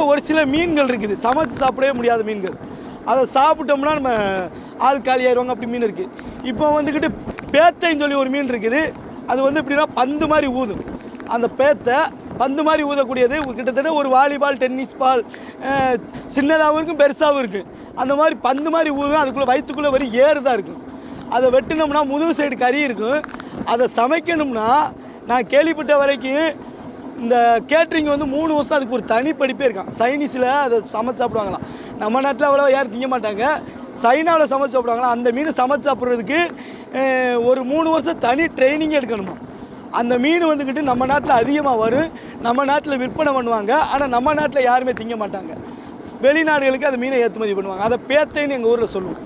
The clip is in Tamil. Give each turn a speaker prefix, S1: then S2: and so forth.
S1: ஒரு சில மீன்கள் இருக்குது சமைச்சு சாப்பிடவே முடியாத மீன்கள் அதை சாப்பிட்டோம்னா நம்ம ஆள் காலி ஆயிடுவாங்க அப்படி மீன் இருக்குது இப்போ வந்துக்கிட்டு பேத்தைன்னு சொல்லி ஒரு மீன் இருக்குது அது வந்து எப்படின்னா பந்து மாதிரி ஊதும் அந்த பேத்தை பந்து மாதிரி ஊதக்கூடியது கிட்டத்தட்ட ஒரு வாலிபால் டென்னிஸ் பால் அஹ், சின்னதாகவும் இருக்கும் பெருசாகவும் இருக்குது அந்த மாதிரி பந்து மாதிரி ஊதும் அதுக்குள்ளே வயிற்றுக்குள்ளே வெறும் ஏறு தான் இருக்கும் அதை வெட்டினோம்னா முதுகு சைடு கறி இருக்கும் அதை சமைக்கணும்னா நான் கேள்விப்பட்ட வரைக்கும் இந்த கேட்ரிங் வந்து மூணு வருஷம் அதுக்கு ஒரு தனி படிப்பே இருக்கான் சைனீஸில் அதை சமைச்சு சாப்பிடுவாங்களாம் நம்ம நாட்டில் அவ்வளோ யாரும் திங்க மாட்டாங்க சைனாவில் சமைச்சு சாப்பிடுவாங்களா அந்த மீன் சமைச்சு சாப்பிட்றதுக்கு அஹ், ஒரு மூணு வருஷம் தனி ட்ரைனிங் எடுக்கணுமா அந்த மீன் வந்துக்கிட்டு நம்ம நாட்டில் அதிகமாக வரும் நம்ம நாட்டில் விற்பனை பண்ணுவாங்க ஆனால் நம்ம நாட்டில் யாருமே திங்க மாட்டாங்க வெளிநாடுகளுக்கு அந்த மீனை ஏற்றுமதி பண்ணுவாங்க அதை பேத்தைன்னு எங்கள் ஊரில் சொல்லுவோம்